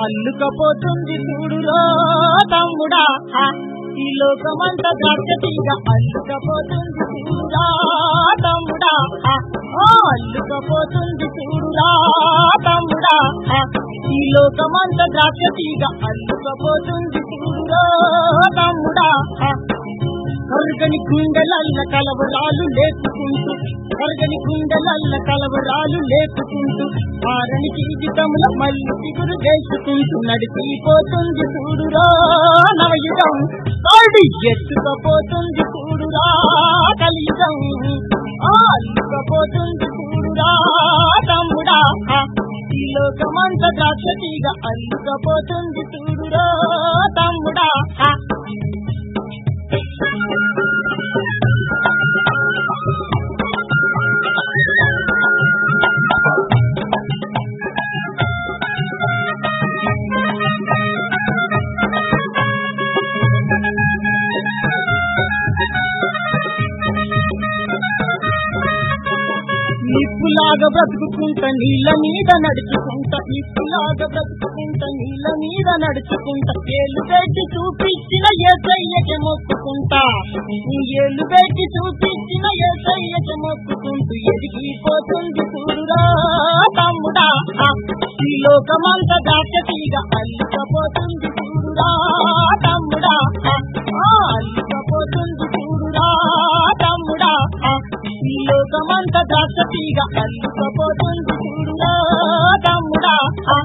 అల్లుకపోతుంది చూడురో తమ్ముడా ఆ, ఈ లోకమంతా ద్రాక్షతీగ అల్లుకపోతుంది చూడురా తమ్ముడా ఆ, ఆ, అల్లుకపోతుంది చూడురా తమ్ముడా ఆ, ఈ లోకమంతా ద్రాక్షతీగ అల్లుకపోతుంది చూడురా తమ్ముడా ఆ, కరుగని గుండెలల్ల కలవరాలు లేపుకుంటూ కరుగని గుండెలల్ల కలవరాలు లేపుకుంటూ మారని జీవితంలో మళ్ళీ చిగురు వేసుకుంటూ నడిచిపోతుంది చూడురా నవయుగం కాడి ఎత్తుకపోతుంది చూడురా కలియుగం ఆ, అల్లుకపోతుంది చూడురా తమ్ముడా ఆ, ఈ లోకమంత ద్రాక్షతీగా అల్లుకపోతుంది చూడురా తమ్ముడా ఆ, నిప్పులాగా బ్రతుకుకుంటా నీళ్ళ మీద నడుచుకుంటా నిప్పులాగా బ్రతుకుకుంటా నీళ్ళ మీద నడుచుకుంటా ఏళ్ళు పెట్టి చూపించిన ఏసయ్యకి మొక్కుకుంటా నీ ఏళ్ళు పెట్టి చూపించిన ఏసయ్యకి మొక్కుకుంటూ ఎదిగిపోతుంది చూడురా తమ్ముడా ఆ, ఈ లోకమంతా దాచతీగా అల్లుకపోతుంది చూడురా తమ్ముడా ఆ, ఆ, అల్లుకపోతుంది చూడురా తమ్ముడా ఆ, ఈ లోకమంతా దాచతీగా అల్లుకపోతుంది చూడురా తమ్ముడా ఆ,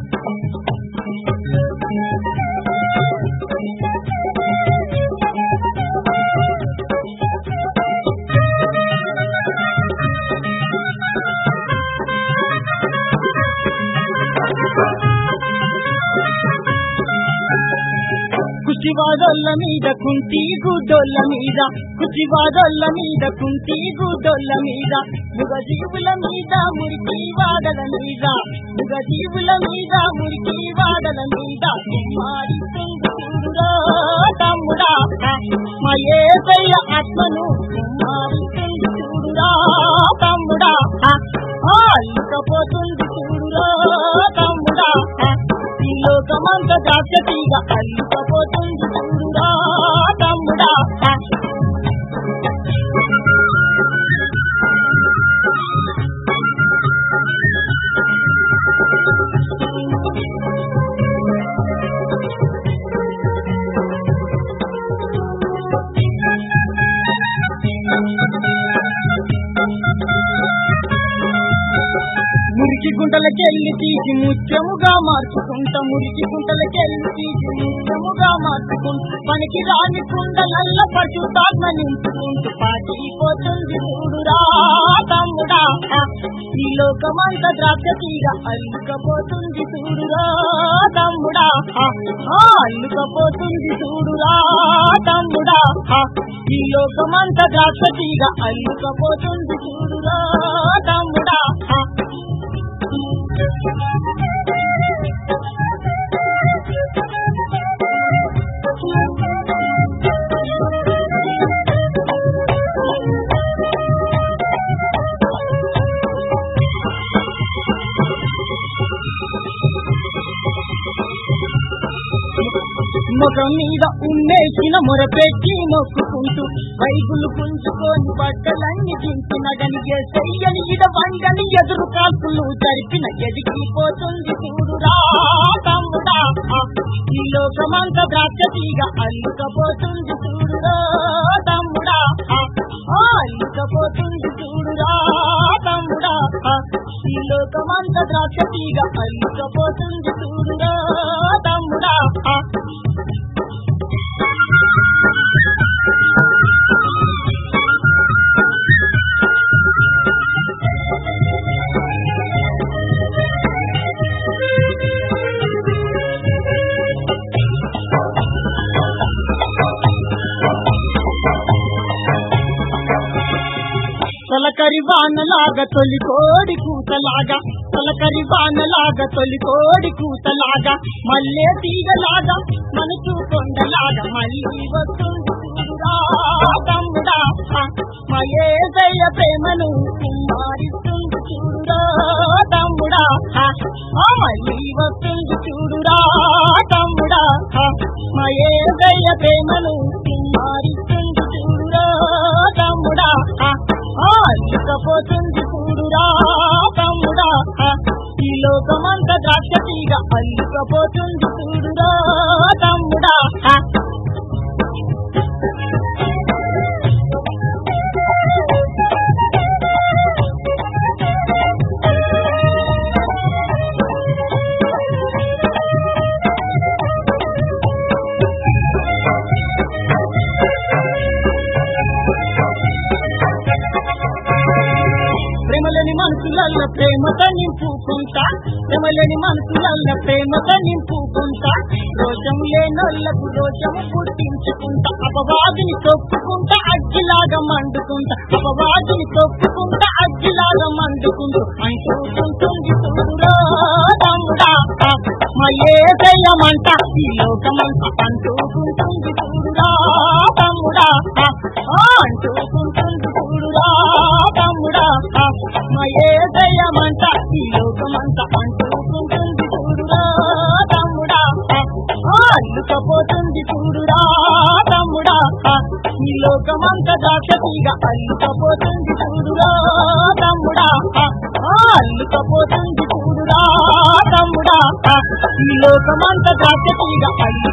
కుచివాడొల్ల మీద కుంటి గుడ్డొల్ల మీద కుచివాడొల్ల మీద కుంటి గుడ్డొల్ల మీద మృగజీవుల మీద మురికి వాడల మీద మృగజీవుల మీద మురికి వాడల మీద మారిస్తుంది చూడురా తమ్ముడా మా ఏసయ్య ఆత్మను మారిస్తుంది చూడురా తమ్ముడా ఆ, అల్లుకపోతుంది చూడురా తమ్ముడా ఈ లోకమంతా జాగ్రత్తగా అల్లుకపోతుంది చూడురా తమ్ముడా మురికి గుంటలకెళ్ళి తీసి ముత్యముగా మార్చుకుంటా మురికి గుంటలకెళ్ళి తీసి ముత్యముగా మార్చుకుంటా పనికి రాని కుండలల్ల పశుతాత్మ నింపుకుంటూ పాటిపోతుంది చూడురా తమ్ముడా ఈ లోకమంతా ద్రాక్షతీగా అల్లుకపోతుంది చూడురా తమ్ముడా ఆ, అల్లుకపోతుంది చూడురా తమ్ముడా ఈ లోకమంతా ద్రాక్షతీగా అల్లుకపోతుంది చూడురా తమ్ముడా ముఖం మీద ఉన్నేసిన మొరపెట్టి మొక్కుకుంటూ బైబులు పుంజుకొని బట్టలన్నీ దింపిన గనిగే చెయ్యని ఇడ వంగని ఎదురు కాల్పులు జరిపిన ఎదిగిపోతుంది చూడురా తమ్ముడా ఈ లోకమంతా ద్రాక్షతీగా అల్లుకపోతుంది చూడురా తమ్ముడా ఆ, అల్లుకపోతుంది చూడురా తమ్ముడా ఈ లోకమంతా ద్రాక్షతీగా అల్లుకపోతుంది చూడురా తమ్ముడా తొలకరి వానలాగా తొలి కోడి కూతలాగా తొలకరి వానలాగా తొలి కోడి కూతలాగా మల్లె తీగలాగా మనసు కొండలాగా మళ్ళీ వస్తుంది చూడురా తమ్ముడా మయేదయ ప్రేమను కుమారిస్తుంది చూడురా తమ్ముడా ఆ మళ్ళీ వస్తుంది చూడురా అల్లుకపోతుంది చూడురా తమ్ముడా ఆ. ప్రేమలేని మనసులల్ల ప్రేమతో నింపుకుంటా ప్రేమలేని మనసులల్ల ప్రేమతో నింపుకుంటా రోషం లేనోళ్లకు రోషము పుట్టించుకుంటా అపవాదిని తొక్కుకుంటా అగ్గిలాగా మండుకుంటా అపవాదిని తొక్కుకుంటా అగ్గిలాగా మండుకుంటూ అంటుకుంటుంది చూడురా తమ్ముడా మా ఏదయ్యమంట ఈ లోకమంతా అంటుకుంటుంది చూడురా తమ్ముడా ఆ, అంటుకుంటుంది చూడురా తమ్ముడా ఆ, మా ఏదయ్యమంట ఈ లోకమంతా అంటుకుంటుంది చూడురా తమ్ముడా ఆ, అల్లుకపోతుంది చూడురా తమ్ముడా ఆ, ఈ లోకమంతా దాచతీగా అల్లుకపోతుంది చూడురా తమ్ముడా ఆ, ఆ, అల్లుకపోతుంది చూడురా తమ్ముడా ఆ, ఈ లోకమంతా దాచతీగా అల్లు